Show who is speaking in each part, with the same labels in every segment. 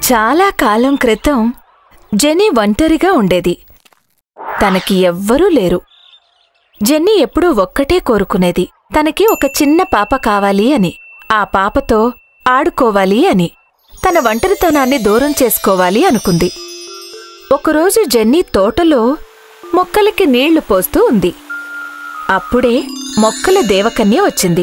Speaker 1: చాలా కాలం క్రితం జెన్నీ ఒంటరిగా ఉండేది తనకి ఎవ్వరూ లేరు జెన్నీ ఎప్పుడూ ఒక్కటే కోరుకునేది తనకి ఒక చిన్న పాప కావాలి అని ఆ పాపతో ఆడుకోవాలి అని తన ఒంటరితనాన్ని దూరం చేసుకోవాలి అనుకుంది ఒకరోజు జెన్నీ తోటలో మొక్కలకి నీళ్లు పోస్తూ ఉంది అప్పుడే మొక్కల దేవకన్య వచ్చింది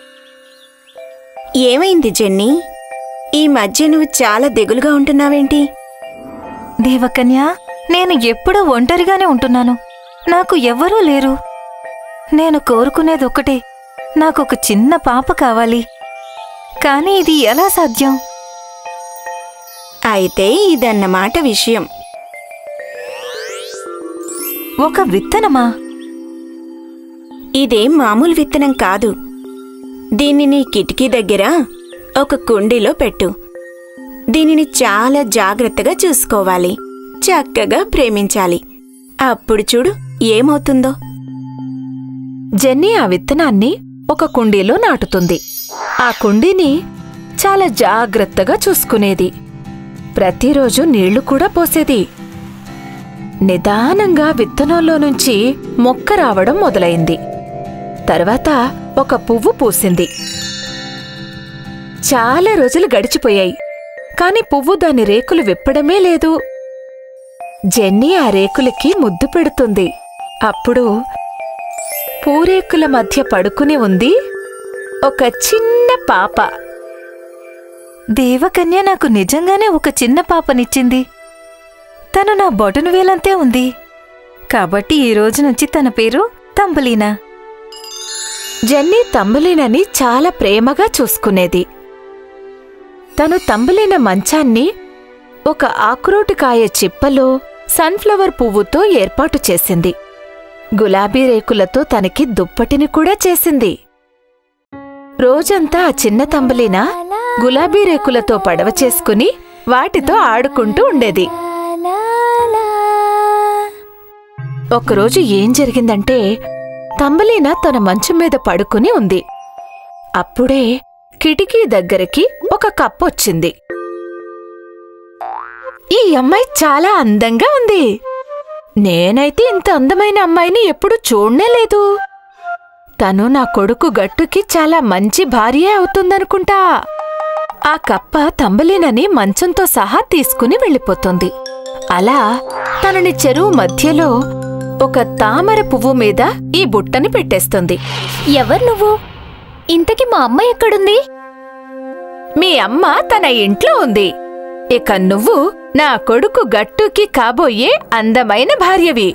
Speaker 2: ఏమైంది జెన్నీ ఈ మధ్య నువ్వు చాలా దిగులుగా ఉంటున్నావేంటి
Speaker 3: దేవకన్య నేను ఎప్పుడూ ఒంటరిగానే ఉంటున్నాను నాకు ఎవ్వరూ లేరు నేను కోరుకునేది ఒక్కటే నాకొక చిన్న పాప కావాలి కానీ ఇది ఎలా సాధ్యం
Speaker 2: అయితే ఇదన్నమాట విషయం
Speaker 3: ఒక విత్తనమా
Speaker 2: ఇదేం మామూలు విత్తనం కాదు దీన్ని నీ కిటికీ దగ్గర ఒక కుండీలో పెట్టు దీనిని చాలా జాగ్రత్తగా చూసుకోవాలి చక్కగా ప్రేమించాలి అప్పుడు చూడు ఏమవుతుందో
Speaker 1: జెన్నీ ఆ విత్తనాన్ని ఒక కుండీలో నాటుతుంది ఆ కుండీని చాలా జాగ్రత్తగా చూసుకునేది ప్రతిరోజు నీళ్లు కూడా పోసేది నిదానంగా విత్తనంలో నుంచి మొక్క రావడం మొదలైంది తర్వాత ఒక పువ్వు పూసింది చాలా రోజులు గడిచిపోయాయి కాని పువ్వు దాని రేకులు విప్పడమే లేదు జెన్నీ ఆ రేకులకి ముద్దు పెడుతుంది అప్పుడు పూరేకుల మధ్య పడుకుని ఉంది ఒక చిన్న పాప
Speaker 3: దేవకన్య నాకు నిజంగానే ఒక చిన్న పాపనిచ్చింది తను నా బొటను వేలంతే ఉంది కాబట్టి ఈ రోజు నుంచి తన పేరు తంబలీనా
Speaker 1: జెన్నీ తంబులీనని చాలా ప్రేమగా చూసుకునేది తను తంబులీన మంచాన్ని ఒక ఆకురోటికాయ చిప్పలో సన్ఫ్లవర్ పువ్వుతో ఏర్పాటు చేసింది గులాబీ రేకులతో తనకి దుప్పటిని కూడా చేసింది రోజంతా ఆ చిన్న తంబులీన గులాబీ రేకులతో పడవ చేసుకుని వాటితో ఆడుకుంటూ ఉండేది ఒకరోజు ఏం జరిగిందంటే తంబలీన తన మంచం మీద పడుకుని ఉంది అప్పుడే కిటికీ దగ్గరికి ఒక కప్పొచ్చింది ఈ అమ్మాయి చాలా అందంగా ఉంది నేనైతే ఇంత అందమైన అమ్మాయిని ఎప్పుడు చూడనే లేదు తను నా కొడుకు గట్టుకి చాలా మంచి భార్య అవుతుందనుకుంటా ఆ కప్ప తంబలీనని మంచంతో సహా తీసుకుని వెళ్ళిపోతుంది అలా తనని చెరువు మధ్యలో ఒక తామర పువ్వు మీద ఈ బుట్టని పెట్టేస్తుంది
Speaker 4: ఎవరు నువ్వు ఇంతకి మా అమ్మ ఎక్కడుంది
Speaker 1: మీ అమ్మ తన ఇంట్లో ఉంది ఇక నువ్వు నా కొడుకు గట్టుకి కాబోయే అందమైన భార్యవి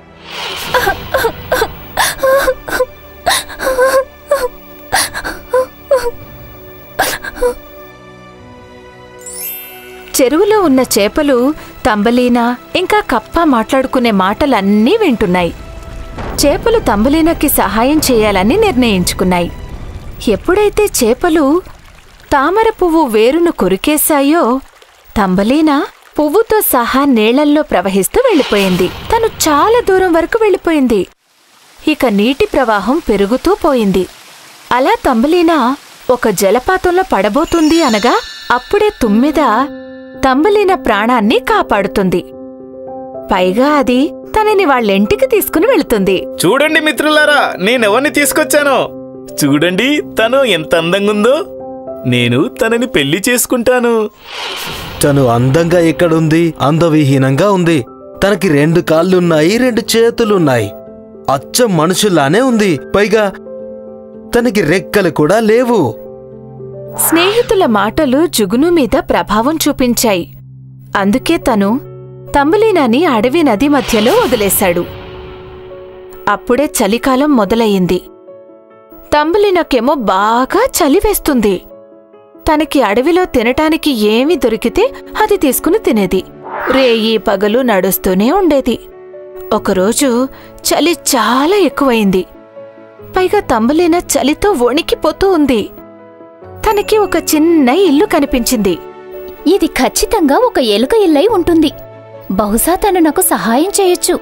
Speaker 1: చెరువులో ఉన్న చేపలు తంబలీనా ఇంకా కప్ప మాట్లాడుకునే మాటలన్నీ వింటున్నాయి చేపలు తంబలీనకి సహాయం చేయాలని నిర్ణయించుకున్నాయి ఎప్పుడైతే చేపలు తామర పువ్వు వేరును కొరికేశాయో తంబలీనా పువ్వుతో సహా నీళ్లల్లో ప్రవహిస్తూ వెళ్ళిపోయింది తను చాలా దూరం వరకు వెళ్ళిపోయింది ఇక నీటి ప్రవాహం పెరుగుతూ పోయింది అలా తంబలీనా ఒక జలపాతంలో పడబోతుంది అనగా అప్పుడే తుమ్మిద తంబలీన ప్రాణాన్ని కాపాడుతుంది పైగా అది తనని వాళ్ళింటికి తీసుకుని వెళుతుంది
Speaker 5: చూడండి మిత్రులారా నేనెవరిని తీసుకొచ్చానో చూడండి తను ఎంత అందంగా ఉందో నేను తనని పెళ్లి చేసుకుంటాను
Speaker 6: తను అందంగా ఎక్కడుంది అందవిహీనంగా ఉంది తనకి రెండు కాళ్ళున్నాయి రెండు చేతులున్నాయి అచ్చం మనుషుల్లానే ఉంది పైగా తనకి రెక్కలు కూడా లేవు
Speaker 1: స్నేహితుల మాటలు జుగును మీద ప్రభావం చూపించాయి అందుకే తను తంబులీనాని అడవి నది మధ్యలో వదిలేశాడు అప్పుడే చలికాలం మొదలయ్యింది తంబులినకేమో బాగా చలి వేస్తుంది తనకి అడవిలో తినటానికి ఏమి దొరికితే అది తీసుకుని తినేది రేయి పగలు నడుస్తూనే ఉండేది ఒకరోజు చలి చాలా ఎక్కువైంది పైగా తంబులీన చలితో వణికిపోతూ ఉంది తనకి ఒక చిన్న ఇల్లు కనిపించింది
Speaker 4: ఇది ఖచ్చితంగా ఒక ఎలుక ఇల్లై ఉంటుంది బహుశా తను నాకు సహాయం చేయొచ్చు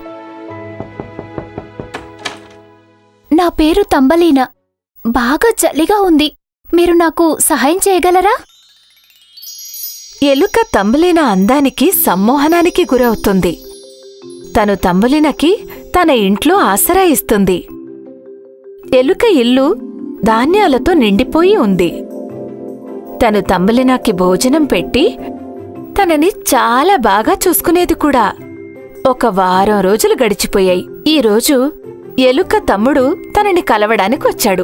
Speaker 4: నా పేరు తంబలీనా బాగా చలిగా ఉంది మీరు నాకు సహాయం చేయగలరా
Speaker 1: ఎలుక తంబులిన అందానికి సమ్మోహనానికి గురవుతుంది తను తంబులినకి తన ఇంట్లో ఆసరా ఇస్తుంది ఎలుక ఇల్లు ధాన్యాలతో నిండిపోయి ఉంది తను తంబులినాకి భోజనం పెట్టి తనని చాలా బాగా చూసుకునేది కూడా ఒక వారం రోజులు గడిచిపోయాయి ఈ రోజు ఎలుక తమ్ముడు తనని కలవడానికి వచ్చాడు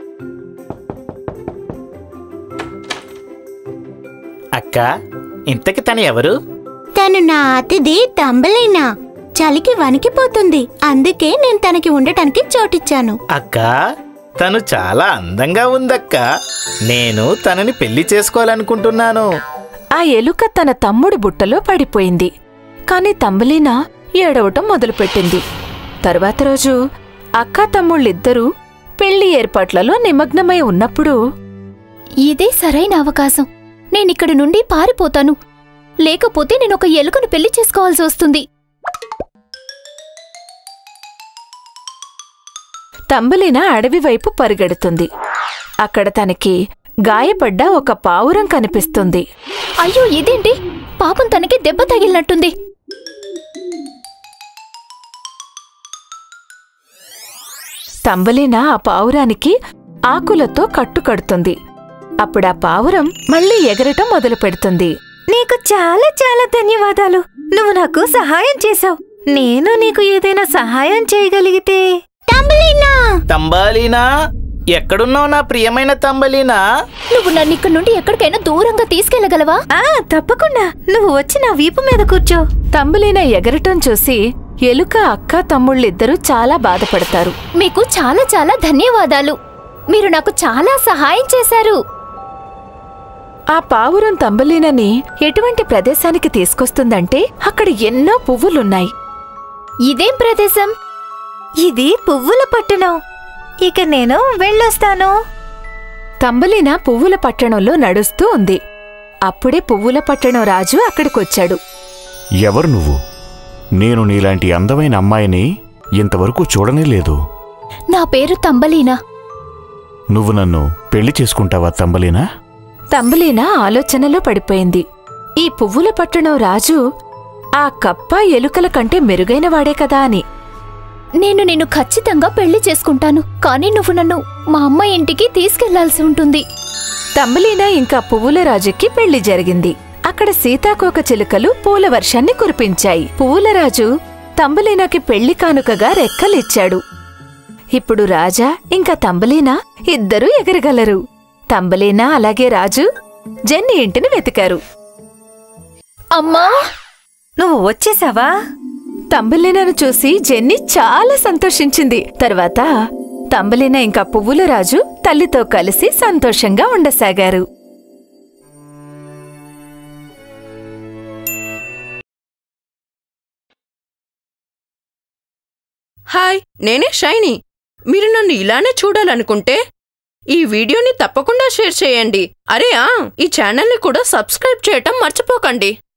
Speaker 5: అక్క ఇంతకి తను ఎవరు
Speaker 2: తను నా అతిథి తంబలేనా చలికి వణికిపోతుంది అందుకే నేను తనకి ఉండటానికి చోటిచ్చాను
Speaker 5: అక్క తను చాలా అందంగా ఉందక్క నేను తనని పెళ్లి చేసుకోవాలనుకుంటున్నాను
Speaker 1: ఆ ఎలుక తన తమ్ముడి బుట్టలో పడిపోయింది కాని తంబలీనా ఏడవటం మొదలుపెట్టింది తరువాత రోజు అక్కా తమ్ముళ్ళిద్దరూ పెళ్లి ఏర్పాట్లలో నిమగ్నమై ఉన్నప్పుడు
Speaker 4: ఇదే సరైన అవకాశం నేనిక్కడి నుండి పారిపోతాను లేకపోతే నేనొక ఎలుకను పెళ్లి చేసుకోవాల్సి వస్తుంది
Speaker 1: తంబలిన అడవి వైపు పరిగెడుతుంది అక్కడ తనకి గాయపడ్డ ఒక పావురం కనిపిస్తుంది
Speaker 4: అయ్యో ఇదేంటి పాపం తనకి దెబ్బ తగిలినట్టుంది
Speaker 1: తంబలిన ఆ పావురానికి ఆకులతో కట్టుకడుతుంది అప్పుడా పావురం మళ్ళీ ఎగరటం మొదలు పెడుతుంది
Speaker 3: నీకు చాలా చాలా ధన్యవాదాలు నువ్వు నాకు సహాయం చేశావు నేను నీకు ఏదైనా సహాయం చేయగలిగితే
Speaker 2: తంబలేనా
Speaker 5: తంబాలీనా ఎక్కడున్నావు నా ప్రియమైన తంబలీనా
Speaker 4: నువ్వు నన్ను ఇక్కడి నుండి ఎక్కడికైనా దూరంగా తీసుకెళ్లగలవా
Speaker 3: ఆ తప్పకుండా నువ్వు వచ్చి నా వీపు మీద కూర్చో
Speaker 1: తంబలిన ఎగరటం చూసి ఎలుక అక్క తమ్ముళ్ళిద్దరూ చాలా బాధపడతారు
Speaker 4: మీకు చాలా చాలా ధన్యవాదాలు మీరు నాకు చాలా సహాయం చేశారు
Speaker 1: ఆ పావురం తంబలీనని ఎటువంటి ప్రదేశానికి తీసుకొస్తుందంటే అక్కడ ఎన్నో పువ్వులున్నాయి
Speaker 4: ఇదేం ప్రదేశం
Speaker 3: ఇది పువ్వుల పట్టణం ఇక నేను వెళ్ళొస్తాను
Speaker 1: తంబలిన పువ్వుల పట్టణంలో నడుస్తూ ఉంది అప్పుడే పువ్వుల పట్టణం రాజు అక్కడికొచ్చాడు
Speaker 7: ఎవరు నువ్వు నేను నీలాంటి అందమైన అమ్మాయిని ఇంతవరకు చూడనే లేదు
Speaker 4: నా పేరు తంబలీనా
Speaker 7: నువ్వు నన్ను పెళ్లి చేసుకుంటావా తంబలీనా
Speaker 1: తంబలీన ఆలోచనలో పడిపోయింది ఈ పువ్వుల పట్టణం రాజు ఆ కప్ప ఎలుకల కంటే మెరుగైనవాడే కదా అని
Speaker 4: నేను నిన్ను ఖచ్చితంగా పెళ్లి చేసుకుంటాను కానీ నువ్వు నన్ను మా అమ్మ ఇంటికి తీసుకెళ్లాల్సి ఉంటుంది
Speaker 1: తంబలీన ఇంకా పువ్వుల రాజుకి పెళ్లి జరిగింది అక్కడ సీతాకోక చిలుకలు పూల వర్షాన్ని కురిపించాయి పువ్వుల రాజు తంబలీనాకి పెళ్లి కానుకగా రెక్కలిచ్చాడు ఇప్పుడు రాజా ఇంకా తంబలీనా ఇద్దరూ ఎగరగలరు తంబలీనా అలాగే రాజు జెన్ని ఇంటిని వెతికారు
Speaker 4: అమ్మా
Speaker 3: నువ్వు వచ్చేసావా
Speaker 1: తంబలీనను చూసి జెన్ని చాలా సంతోషించింది తర్వాత తంబలీన ఇంకా పువ్వుల రాజు తల్లితో కలిసి సంతోషంగా ఉండసాగారు
Speaker 8: హాయ్ నేనే షైనీ మీరు నన్ను ఇలానే చూడాలనుకుంటే ఈ వీడియోని తప్పకుండా షేర్ చేయండి అరే ఆ ఈ ఛానల్ని కూడా సబ్స్క్రైబ్ చేయటం మర్చిపోకండి